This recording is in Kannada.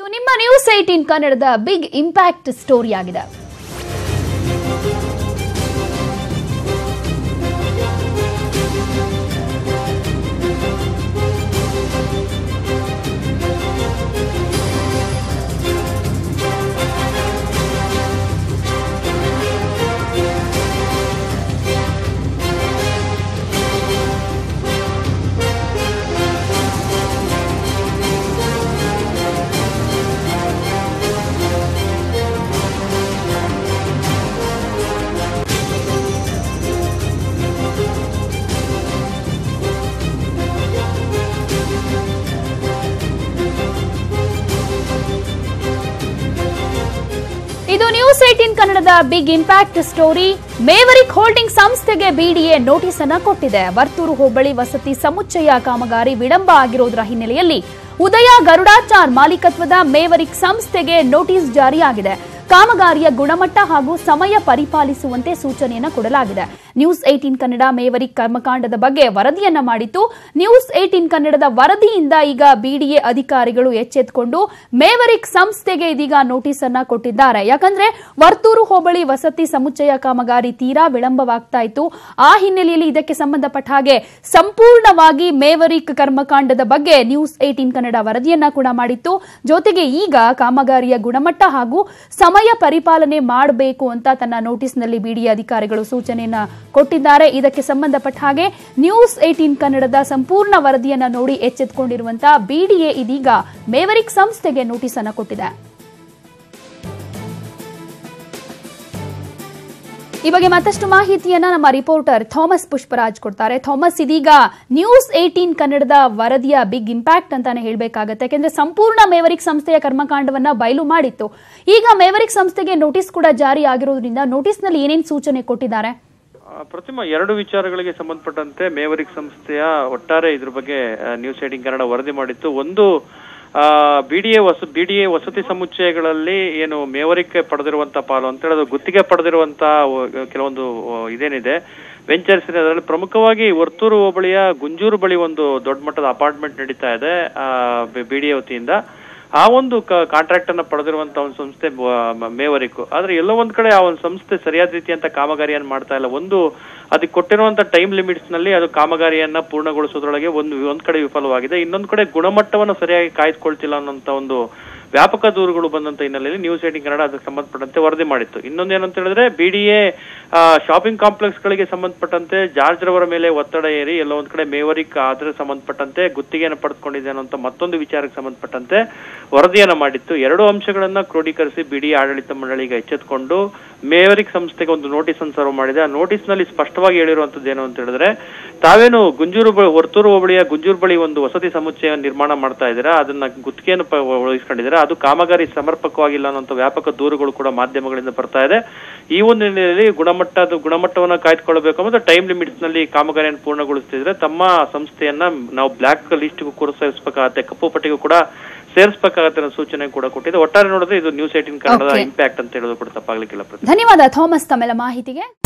ಇದು ನಿಮ್ಮ ನ್ಯೂಸ್ ಏಟೀನ್ ಕನ್ನಡದ ಬಿಗ್ ಇಂಪ್ಯಾಕ್ಟ್ ಸ್ಟೋರಿ ಆಗಿದೆ ಇದು ನ್ಯೂಸ್ ಏಟೀನ್ ಕನ್ನಡದ big impact story Maverick holding ಸಂಸ್ಥೆಗೆ ಬಿಡಿಎ ನೋಟಿಸ್ ಅನ್ನ ಕೊಟ್ಟಿದೆ ವರ್ತೂರು ಹೋಬಳಿ ವಸತಿ ಸಮುಚ್ಚಯ ಕಾಮಗಾರಿ ವಿಳಂಬ ಆಗಿರೋದರ ಹಿನ್ನೆಲೆಯಲ್ಲಿ ಉದಯ ಗರುಡಾಚಾರ್ ಮಾಲೀಕತ್ವದ ಮೇವರಿಕ್ ಸಂಸ್ಥೆಗೆ ನೋಟಿಸ್ ಜಾರಿಯಾಗಿದೆ ಕಾಮಗಾರಿಯ ಗುಣಮಟ್ಟ ಹಾಗೂ ಸಮಯ ಪರಿಪಾಲಿಸುವಂತೆ ಸೂಚನೆಯನ್ನ ಕೊಡಲಾಗಿದೆ ನ್ಯೂಸ್ ಏಟೀನ್ ಕನ್ನಡ ಮೇವರಿಕ್ ಕರ್ಮಕಾಂಡದ ಬಗ್ಗೆ ವರದಿಯನ್ನ ಮಾಡಿತ್ತು ನ್ಯೂಸ್ ಏಟೀನ್ ಕನ್ನಡದ ವರದಿಯಿಂದ ಈಗ ಬಿಡಿಎ ಅಧಿಕಾರಿಗಳು ಎಚ್ಚೆತ್ತುಕೊಂಡು ಮೇವರಿಕ್ ಸಂಸ್ಥೆಗೆ ಇದೀಗ ನೋಟಿಸ್ ಅನ್ನ ಕೊಟ್ಟಿದ್ದಾರೆ ಯಾಕಂದ್ರೆ ವರ್ತೂರು ಹೋಬಳಿ ವಸತಿ ಸಮುಚ್ಚಯ ಕಾಮಗಾರಿ ತೀರಾ ವಿಳಂಬವಾಗ್ತಾ ಇತ್ತು ಆ ಹಿನ್ನೆಲೆಯಲ್ಲಿ ಇದಕ್ಕೆ ಸಂಬಂಧಪಟ್ಟ ಹಾಗೆ ಸಂಪೂರ್ಣವಾಗಿ ಮೇವರಿಕ್ ಕರ್ಮಕಾಂಡದ ಬಗ್ಗೆ ನ್ಯೂಸ್ ಏಟೀನ್ ಕನ್ನಡ ವರದಿಯನ್ನ ಕೂಡ ಮಾಡಿತ್ತು ಜೊತೆಗೆ ಈಗ ಕಾಮಗಾರಿಯ ಗುಣಮಟ್ಟ ಹಾಗೂ ಸಮಯ ಪರಿಪಾಲನೆ ಮಾಡಬೇಕು ಅಂತ ತನ್ನ ನೋಟಿಸ್ನಲ್ಲಿ ಬಿಡಿಎ ಅಧಿಕಾರಿಗಳು ಸೂಚನೆಯನ್ನ ಕೊಟ್ಟಿದ್ದಾರೆ ಇದಕ್ಕೆ ಸಂಬಂಧಪಟ್ಟ ಹಾಗೆ ನ್ಯೂಸ್ ಏಟೀನ್ ಕನ್ನಡದ ಸಂಪೂರ್ಣ ವರದಿಯನ್ನ ನೋಡಿ ಎಚ್ಚೆತ್ತುಕೊಂಡಿರುವಂತಹ ಬಿಡಿಎ ಇದೀಗ ಮೇವರಿಕ್ ಸಂಸ್ಥೆಗೆ ನೋಟಿಸ್ ಅನ್ನ ಕೊಟ್ಟಿದೆ ಈ ಬಗ್ಗೆ ಮತ್ತಷ್ಟು ಮಾಹಿತಿಯನ್ನ ನಮ್ಮ ರಿಪೋರ್ಟರ್ ಥಾಮಸ್ ಪುಷ್ಪರಾಜ್ ಕೊಡ್ತಾರೆ ಥಾಮಸ್ ಇದೀಗ ನ್ಯೂಸ್ ಏಟೀನ್ ಕನ್ನಡದ ವರದಿಯ ಬಿಗ್ ಇಂಪ್ಯಾಕ್ಟ್ ಅಂತಾನೆ ಹೇಳಬೇಕಾಗತ್ತೆ ಯಾಕೆಂದ್ರೆ ಸಂಪೂರ್ಣ ಮೇವರಿಕ್ ಸಂಸ್ಥೆಯ ಕರ್ಮಕಾಂಡವನ್ನ ಬಯಲು ಮಾಡಿತ್ತು ಈಗ ಮೇವರಿಕ್ ಸಂಸ್ಥೆಗೆ ನೋಟಿಸ್ ಕೂಡ ಜಾರಿ ಆಗಿರೋದ್ರಿಂದ ನೋಟಿಸ್ನಲ್ಲಿ ಏನೇನು ಸೂಚನೆ ಕೊಟ್ಟಿದ್ದಾರೆ ಆ, ಪ್ರತಿಮಾ ಎರಡು ವಿಚಾರಗಳಿಗೆ ಸಂಬಂಧಪಟ್ಟಂತೆ ಮೇವರಿಕ್ ಸಂಸ್ಥೆಯ ಒಟ್ಟಾರೆ ಇದ್ರ ಬಗ್ಗೆ ಆ, ನ್ಯೂಸ್ ಏಟಿಂಗ್ ಕನ್ನಡ ವರದಿ ಮಾಡಿತ್ತು ಒಂದು ಬಿಡಿಎ ವಸ ಬಿಡಿಎ ವಸತಿ ಸಮುಚ್ಚಯಗಳಲ್ಲಿ ಏನು ಮೇವರಿಕ್ ಪಡೆದಿರುವಂತ ಪಾಲು ಅಂತ ಹೇಳಿದ್ರೆ ಗುತ್ತಿಗೆ ಪಡೆದಿರುವಂತ ಕೆಲವೊಂದು ಆ, ಇದೇನಿದೆ ವೆಂಚರ್ಸ್ ಇದೆ ಅದರಲ್ಲಿ ಪ್ರಮುಖವಾಗಿ ವರ್ತೂರು ಹೋಬಳಿಯ ಗುಂಜೂರು ಬಳಿ ಒಂದು ದೊಡ್ಡ ಮಟ್ಟದ ಅಪಾರ್ಟ್ಮೆಂಟ್ ನಡೀತಾ ಇದೆ ಬಿಡಿಎ ವತಿಯಿಂದ ಆ ಒಂದು ಕಾಂಟ್ರಾಕ್ಟ್ ಅನ್ನ ಪಡೆದಿರುವಂತ ಒಂದು ಸಂಸ್ಥೆ ಬ- ಮೇವರಿಕ್ ಆದ್ರೆ ಎಲ್ಲೋ ಒಂದ್ ಕಡೆ ಆ ಒಂದು ಸಂಸ್ಥೆ ಸರಿಯಾದ ರೀತಿಯಂತ ಕಾಮಗಾರಿಯನ್ನು ಮಾಡ್ತಾ ಇಲ್ಲ ಒಂದು ಅದಕ್ಕೆ ಕೊಟ್ಟಿರುವಂತ ಟೈಮ್ ಲಿಮಿಟ್ಸ್ ನಲ್ಲಿ ಅದು ಕಾಮಗಾರಿಯನ್ನ ಪೂರ್ಣಗೊಳಿಸೋದ್ರೊಳಗೆ ಒಂದು ಒಂದ್ ಕಡೆ ವಿಫಲವಾಗಿದೆ ಇನ್ನೊಂದ್ ಕಡೆ ಗುಣಮಟ್ಟವನ್ನು ಸರಿಯಾಗಿ ಕಾಯ್ದುಕೊಳ್ತಿಲ್ಲ ಅನ್ನೋಂತ ಒಂದು ವ್ಯಾಪಕ ದೂರುಗಳು ಬಂದಂತ ಹಿನ್ನೆಲೆಯಲ್ಲಿ ನ್ಯೂಸ್ ಏಟಿಂಗ್ ಕನ್ನಡ ಅದಕ್ಕೆ ಸಂಬಂಧಪಟ್ಟಂತೆ ವರದಿ ಮಾಡಿತ್ತು ಇನ್ನೊಂದೇನಂತ ಹೇಳಿದ್ರೆ ಬಿಡಿಎ ಶಾಪಿಂಗ್ ಕಾಂಪ್ಲೆಕ್ಸ್ ಗಳಿಗೆ ಸಂಬಂಧಪಟ್ಟಂತೆ ಜಾರ್ಜ್ ರವರ ಮೇಲೆ ಒತ್ತಡ ಏರಿ ಎಲ್ಲೋ ಒಂದ್ ಕಡೆ ಮೇವರಿಕ್ ಆದ್ರೆ ಸಂಬಂಧಪಟ್ಟಂತೆ ಗುತ್ತಿಗೆಯನ್ನು ಪಡೆದುಕೊಂಡಿದೆ ಅನ್ನೋಂತ ಮತ್ತೊಂದು ವಿಚಾರಕ್ಕೆ ಸಂಬಂಧಪಟ್ಟಂತೆ ವರದಿಯನ್ನ ಮಾಡಿತ್ತು ಎರಡು ಅಂಶಗಳನ್ನ ಕ್ರೋಢೀಕರಿಸಿ ಬಿಡಿ ಆಡಳಿತ ಮಂಡಳಿಗೆ ಎಚ್ಚೆತ್ತುಕೊಂಡು ಮೇವರಿಕ್ ಸಂಸ್ಥೆಗೆ ಒಂದು ನೋಟಿಸ್ ಅನ್ನು ಸರ್ವ್ ಮಾಡಿದೆ ಆ ನೋಟಿಸ್ ನಲ್ಲಿ ಸ್ಪಷ್ಟವಾಗಿ ಹೇಳಿರುವಂತದ್ದು ಏನು ಅಂತ ಹೇಳಿದ್ರೆ ತಾವೇನು ಗುಂಜೂರು ಬ- ವರ್ತೂರು ಹೋಬಳಿಯ ಗುಂಜೂರು ಬಳಿ ಒಂದು ವಸತಿ ಸಮುಚ್ಚಯ ನಿರ್ಮಾಣ ಮಾಡ್ತಾ ಇದ್ದೀರಾ ಅದನ್ನ ಗುತ್ತಿಗೆಯನ್ನು ಪ- ವಹಿಸ್ಕೊಂಡಿದ್ದೀರಾ ಅದು ಕಾಮಗಾರಿ ಸಮರ್ಪಕವಾಗಿಲ್ಲ ಅನ್ನೋಂಥ ವ್ಯಾಪಕ ದೂರುಗಳು ಕೂಡ ಮಾಧ್ಯಮಗಳಿಂದ ಬರ್ತಾ ಇದೆ ಈ ಒಂದು ಹಿನ್ನೆಲೆಯಲ್ಲಿ ಗುಣಮಟ್ಟದ ಗುಣಮಟ್ಟವನ್ನ ಕಾಯ್ದುಕೊಳ್ಬೇಕು ಮತ್ತು ಟೈಮ್ ಲಿಮಿಟ್ಸ್ ನಲ್ಲಿ ಕಾಮಗಾರಿಯನ್ನು ಪೂರ್ಣಗೊಳಿಸ್ತಿದ್ರೆ ತಮ್ಮ ಸಂಸ್ಥೆಯನ್ನ ನಾವು ಬ್ಲಾಕ್ ಲಿಸ್ಟ್ ಕೂಡ ಸೇರಿಸಬೇಕಾಗತ್ತೆ ಕಪ್ಪು ಪಟ್ಟಿಗೂ ಕೂಡ ಸೇರಿಸಬೇಕಾಗತ್ತೆ ಅನ್ನೋ ಸೂಚನೆ ಕೂಡ ಕೊಟ್ಟಿದೆ ಒಟ್ಟಾರೆ ನೋಡಿದ್ರೆ ಇದು ನ್ಯೂಸ್ ಏಟಿನ್ ಕನ್ನಡದ Okay. ಇಂಪ್ಯಾಕ್ಟ್ ಅಂತ ಹೇಳೋದು ಕೂಡ ತಪ್ಪಾಗ್ಲಿಕ್ಕಿಲ್ಲ ಪ್ರತಿ ಧನ್ಯವಾದ ಥಾಮಸ್ ತಮ್ಮೆಲ್ಲ ಮಾಹಿತಿಗೆ